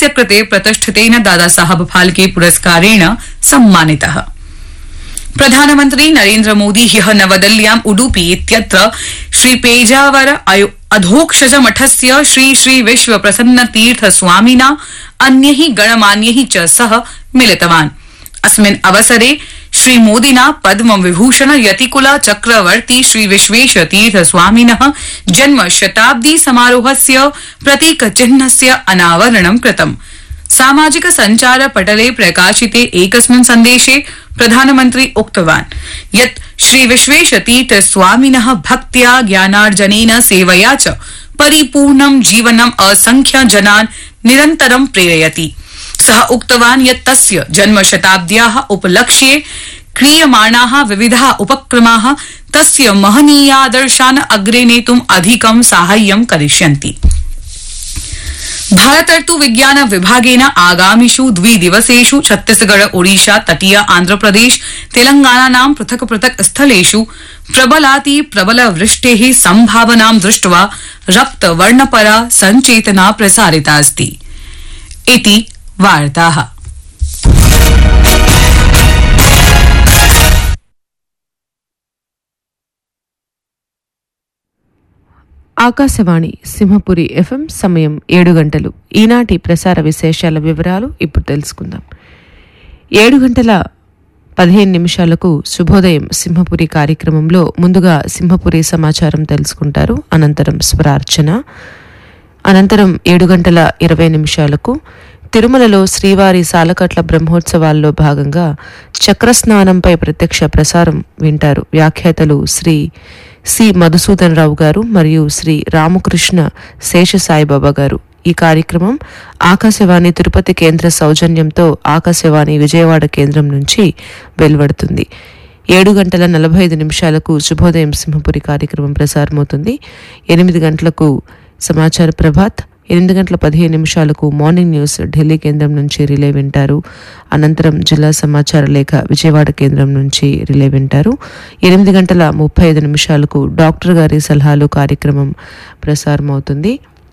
तस्य कृते प्रतिष्ठितेन दादासाहब फाल्के पुरस्कारेण सम्मानितः प्रधानमन्त्री नरेन्द्र मोदी ह्यः नवदिल्ल्याम् उडुपी इत्यत्र श्री पेजावर अयो- अधोक्षज मठस्य श्री श्री विश्व प्रसन्न तीर्थ स्वामिना अन्यैः गणमान्यैः च सह मिलितवान् अस्मिन् अवसरे श्री मोदिना पद्म विभूषण यतिकुल चक्रवर्ती श्री विश्वेश तीर्थ स्वामिनः जन्म शताब्दी समारोहस्य प्रतीक चिह्नस्य अनावरणं कृतम् सामाजिक सञ्चार पटले प्रकाशिते एकस्मिन् सन्देशे प्रधानमन्त्री उक्तवान् यत् श्री विश्वेशतीर्थ स्वामिनः भक्त्या ज्ञानार्जनेन सेवया च परिपूर्णं जीवनम् असंख्य जनान् निरन्तरं प्रेरयति सः उक्तवान् यत् तस्य जन्मशताब्द्याः उपलक्ष्ये क्रियमाणाः विविधाः उपक्रमाः तस्य महनीयादर्शान् अग्रे नेतुम् अधिकं साहाय्यं करिष्यन्ति भारतर्तु विज्ञान विभागेन आगामिषु द्विदिवसेषु छत्तीसगढ़ ओडिशा तटीय आन्ध्रप्रदेश तेलंगानानां पृथक पृथक स्थलेषु प्रबलाति प्रबल वृष्टेः सम्भावनां दृष्ट्वा रक्तवर्णपरा सञ्चेतना प्रसारिता अस्ति इति वार्ताः ఆకాశవాణి సింహపురి ఎఫ్ఎం సమయం ఏడు గంటలు ఈనాటి ప్రసార విశేషాల వివరాలు ఇప్పుడు తెలుసుకుందాం ఏడు గంటల పదిహేను నిమిషాలకు శుభోదయం సింహపురి కార్యక్రమంలో ముందుగా సింహపురి సమాచారం తెలుసుకుంటారు అనంతరం స్వరార్చన అనంతరం ఏడు గంటల ఇరవై నిమిషాలకు తిరుమలలో శ్రీవారి సాలకట్ల బ్రహ్మోత్సవాల్లో భాగంగా చక్రస్నానంపై ప్రత్యక్ష ప్రసారం వింటారు వ్యాఖ్యాతలు శ్రీ సి మధుసూదన్ రావు గారు మరియు శ్రీ రామకృష్ణ శేషసాయిబాబా గారు ఈ కార్యక్రమం ఆకాశవాణి తిరుపతి కేంద్ర సౌజన్యంతో ఆకాశవాణి విజయవాడ కేంద్రం నుంచి వెలువడుతుంది ఏడు గంటల నలభై ఐదు నిమిషాలకు శుభోదయం సింహపురి కార్యక్రమం ప్రసారమవుతుంది ఎనిమిది గంటలకు సమాచార ప్రభాత్ ఎనిమిది గంటల పదిహేను నిమిషాలకు మార్నింగ్ న్యూస్ ఢిల్లీ కేంద్రం నుంచి రిలే వింటారు అనంతరం జిల్లా సమాచార లేఖ విజయవాడ కేంద్రం నుంచి రిలే వింటారు ఎనిమిది గంటల ముప్పై ఐదు నిమిషాలకు డాక్టర్ గారి సలహాలు కార్యక్రమం ప్రసారం అవుతుంది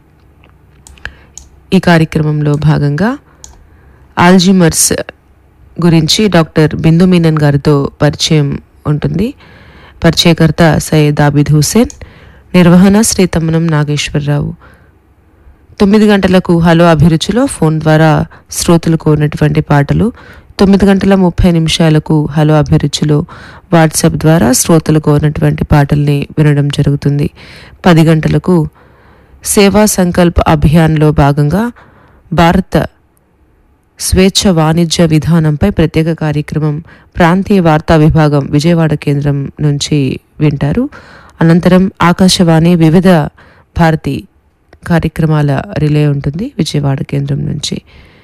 ఈ కార్యక్రమంలో భాగంగా ఆల్జిమర్స్ గురించి డాక్టర్ బిందు మీనన్ గారితో పరిచయం ఉంటుంది పరిచయకర్త సయ్యద్ ఆబిద్ హుసేన్ నిర్వహణ శ్రీ తమ్మనం నాగేశ్వరరావు తొమ్మిది గంటలకు హలో అభిరుచిలో ఫోన్ ద్వారా శ్రోతలు కోరినటువంటి పాటలు తొమ్మిది గంటల ముప్పై నిమిషాలకు హలో అభిరుచిలో వాట్సాప్ ద్వారా శ్రోతలు కోరినటువంటి పాటల్ని వినడం జరుగుతుంది పది గంటలకు సేవా సంకల్ప్ అభియాన్లో భాగంగా భారత స్వేచ్ఛ వాణిజ్య విధానంపై ప్రత్యేక కార్యక్రమం ప్రాంతీయ వార్తా విభాగం విజయవాడ కేంద్రం నుంచి వింటారు అనంతరం ఆకాశవాణి వివిధ భారతి కార్యక్రమాల రిలే ఉంటుంది విజయవాడ కేంద్రం నుంచి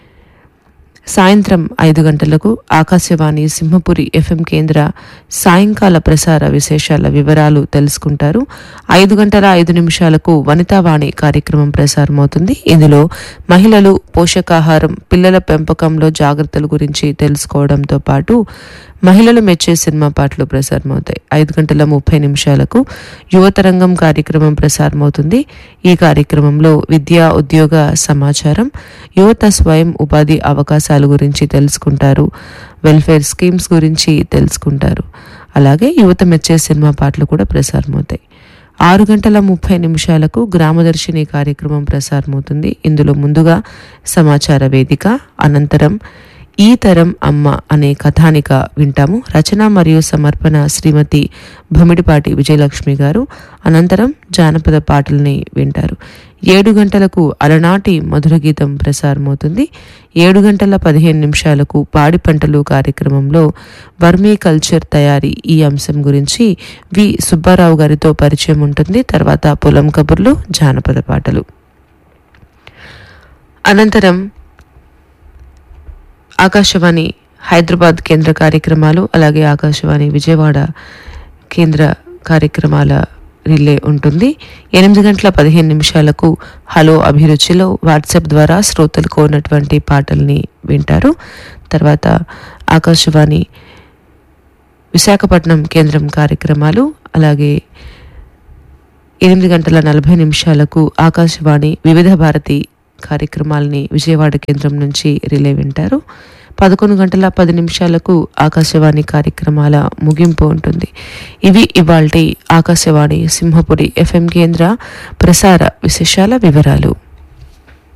సాయంత్రం ఐదు గంటలకు ఆకాశవాణి సింహపురి ఎఫ్ఎం కేంద్ర సాయంకాల ప్రసార విశేషాల వివరాలు తెలుసుకుంటారు ఐదు గంటల ఐదు నిమిషాలకు వనితావాణి కార్యక్రమం ప్రసారమవుతుంది ఇందులో మహిళలు పోషకాహారం పిల్లల పెంపకంలో జాగ్రత్తల గురించి తెలుసుకోవడంతో పాటు మహిళలు మెచ్చే సినిమా పాటలు ప్రసారమవుతాయి ఐదు గంటల ముప్పై నిమిషాలకు యువతరంగం కార్యక్రమం ప్రసారమవుతుంది ఈ కార్యక్రమంలో విద్యా ఉద్యోగ సమాచారం యువత స్వయం ఉపాధి అవకాశాల గురించి తెలుసుకుంటారు వెల్ఫేర్ స్కీమ్స్ గురించి తెలుసుకుంటారు అలాగే యువత మెచ్చే సినిమా పాటలు కూడా ప్రసారమవుతాయి ఆరు గంటల ముప్పై నిమిషాలకు గ్రామదర్శిని కార్యక్రమం ప్రసారమవుతుంది ఇందులో ముందుగా సమాచార వేదిక అనంతరం ఈ తరం అమ్మ అనే కథానిక వింటాము రచన మరియు సమర్పణ శ్రీమతి భమిడిపాటి విజయలక్ష్మి గారు అనంతరం జానపద పాటల్ని వింటారు ఏడు గంటలకు అలనాటి మధుర గీతం ప్రసారమవుతుంది ఏడు గంటల పదిహేను నిమిషాలకు పాడి పంటలు కార్యక్రమంలో వర్మీ కల్చర్ తయారీ ఈ అంశం గురించి వి సుబ్బారావు గారితో పరిచయం ఉంటుంది తర్వాత పొలం కబుర్లు జానపద పాటలు అనంతరం ఆకాశవాణి హైదరాబాద్ కేంద్ర కార్యక్రమాలు అలాగే ఆకాశవాణి విజయవాడ కేంద్ర కార్యక్రమాల రిలే ఉంటుంది ఎనిమిది గంటల పదిహేను నిమిషాలకు హలో అభిరుచిలో వాట్సాప్ ద్వారా శ్రోతలు కోరినటువంటి పాటల్ని వింటారు తర్వాత ఆకాశవాణి విశాఖపట్నం కేంద్రం కార్యక్రమాలు అలాగే ఎనిమిది గంటల నలభై నిమిషాలకు ఆకాశవాణి వివిధ భారతి కార్యక్రమాలని విజయవాడ కేంద్రం నుంచి రిలే వింటారు పదకొండు గంటల పది నిమిషాలకు ఆకాశవాణి కార్యక్రమాల ముగింపు ఉంటుంది ఇవి ఇవాల్టి ఆకాశవాణి సింహపురి ఎఫ్ఎం కేంద్ర ప్రసార విశేషాల వివరాలు